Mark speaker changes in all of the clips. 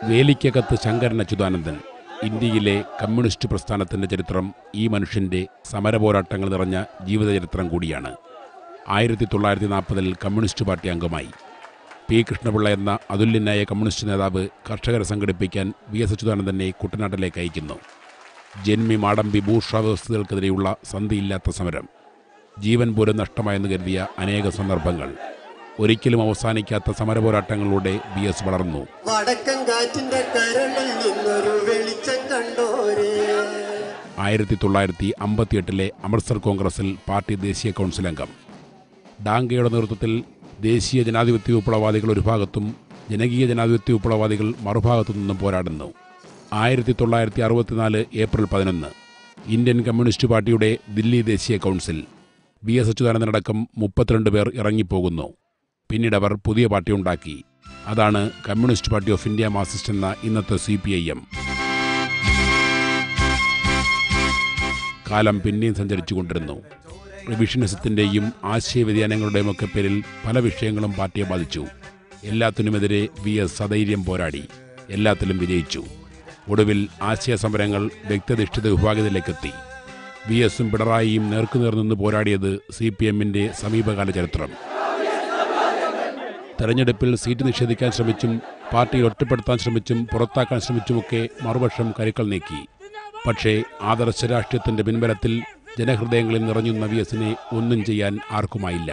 Speaker 1: വേലിക്കകത്ത് ശങ്കരൻ അച്യുതാനന്ദൻ ഇന്ത്യയിലെ കമ്മ്യൂണിസ്റ്റ് പ്രസ്ഥാനത്തിന്റെ ചരിത്രം ഈ മനുഷ്യന്റെ സമരപോരാട്ടങ്ങൾ നിറഞ്ഞ ജീവിതചരിത്രം കൂടിയാണ് ആയിരത്തി തൊള്ളായിരത്തി നാൽപ്പതിൽ കമ്മ്യൂണിസ്റ്റ് പാർട്ടി അംഗമായി പി കൃഷ്ണപിള്ള എന്ന അതുല്യനായ കമ്മ്യൂണിസ്റ്റ് നേതാവ് കർഷകരെ സംഘടിപ്പിക്കാൻ വി എസ് അച്യുതാനന്ദനെ കുട്ടനാട്ടിലേക്ക് അയക്കുന്നു ജന്മി മാടമ്പി ബൂർഷാ വ്യവസ്ഥകൾക്കെതിരെയുള്ള സന്ധിയില്ലാത്ത സമരം ജീവൻ പോലും നഷ്ടമായെന്ന് കരുതിയ അനേക സന്ദർഭങ്ങൾ ഒരിക്കലും അവസാനിക്കാത്ത സമരപോരാട്ടങ്ങളിലൂടെ ബി എസ് വളർന്നു
Speaker 2: വടക്കൻ കാറ്റിന്റെ കരളിൽ നിന്നൊരു വെളിച്ചം കണ്ടോരേ
Speaker 1: ആയിരത്തി തൊള്ളായിരത്തി അമ്പത്തിയെട്ടിലെ അമൃത്സർ കോൺഗ്രസിൽ പാർട്ടി ദേശീയ കൗൺസിൽ അംഗം ഡാങ്കയുടെ നേതൃത്വത്തിൽ ദേശീയ ജനാധിപത്യ വിപ്ലവവാദികൾ ഒരു ഭാഗത്തും ജനകീയ ജനാധിപത്യ വിപ്ലവവാദികൾ മറുഭാഗത്തു നിന്നും പോരാടുന്നു ആയിരത്തി തൊള്ളായിരത്തി അറുപത്തിനാല് ഏപ്രിൽ പതിനൊന്ന് ഇന്ത്യൻ കമ്മ്യൂണിസ്റ്റ് പാർട്ടിയുടെ ദില്ലി ദേശീയ കൗൺസിൽ വി എസ് അച്യുതാനന്ദനടക്കം മുപ്പത്തിരണ്ട് പേർ ഇറങ്ങിപ്പോകുന്നു പിന്നീട് അവർ പുതിയ പാർട്ടി ഉണ്ടാക്കി അതാണ് communist party of India Marxist എന്ന ഇന്നത്തെ സി പി ഐ എം കാലം പിന്നെയും സഞ്ചരിച്ചുകൊണ്ടിരുന്നു റിവിഷനിസത്തിൻ്റെയും ആശയവ്യതിയാനങ്ങളുടെയും ഒക്കെ പേരിൽ പല വിഷയങ്ങളും പാർട്ടിയെ ബാധിച്ചു എല്ലാത്തിനുമെതിരെ വി എസ് സധൈര്യം പോരാടി എല്ലാത്തിലും വിജയിച്ചു ഒടുവിൽ ആശയ സമരങ്ങൾ വ്യക്തിധിഷ്ഠിത വിഭാഗത്തിലേക്കെത്തി വി എസും പിണറായിയും നേർക്കുനേർ നിന്ന് പോരാടിയത് സി പി എമ്മിൻ്റെ സമീപകാല ചരിത്രം തെരഞ്ഞെടുപ്പിൽ സീറ്റ് നിഷേധിക്കാൻ ശ്രമിച്ചും പാർട്ടിയിൽ ഒറ്റപ്പെടുത്താൻ ശ്രമിച്ചും പുറത്താക്കാൻ ശ്രമിച്ചുമൊക്കെ മറുപക്ഷം കരുക്കൾ നീക്കി പക്ഷേ ആദർശ രാഷ്ട്രീയത്തിന്റെ പിൻബലത്തിൽ ജനഹൃദയങ്ങളിൽ നിറഞ്ഞുന്ന വി എസിനെ ഒന്നും ചെയ്യാൻ ആർക്കുമായില്ല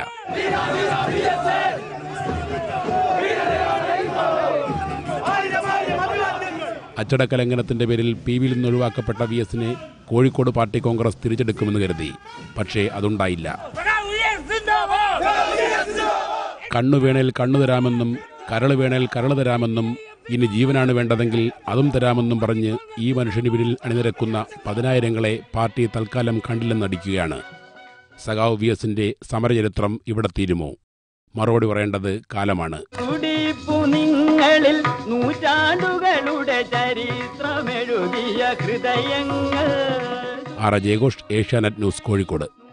Speaker 1: അച്ചടക്ക ലംഘനത്തിന്റെ പേരിൽ പി വിയിൽ നിന്ന് ഒഴിവാക്കപ്പെട്ട വി എസിനെ കോഴിക്കോട് പാർട്ടി കോൺഗ്രസ് തിരിച്ചെടുക്കുമെന്ന് കരുതി പക്ഷേ അതുണ്ടായില്ല കണ്ണു വേണേൽ കണ്ണു തരാമെന്നും കരള് വേണേൽ കരള് തരാമെന്നും ഇനി ജീവനാണ് വേണ്ടതെങ്കിൽ അതും തരാമെന്നും പറഞ്ഞ് ഈ മനുഷ്യന് പിന്നിൽ അണിനിരക്കുന്ന പതിനായിരങ്ങളെ പാർട്ടി തൽക്കാലം കണ്ടില്ലെന്നടിക്കുകയാണ് സഖാവ് വി എസിന്റെ സമരചരിത്രം ഇവിടെ തീരുമോ മറുപടി പറയേണ്ടത് കാലമാണ്
Speaker 3: തുടിപ്പു നിങ്ങളിൽ നൂറ്റാണ്ടുകളുടെ ചരിത്രമെഴുതിയ ഹൃദയങ്ങൾ
Speaker 1: ആർ ജയഘോഷ് ഏഷ്യാനെറ്റ് ന്യൂസ് കോഴിക്കോട്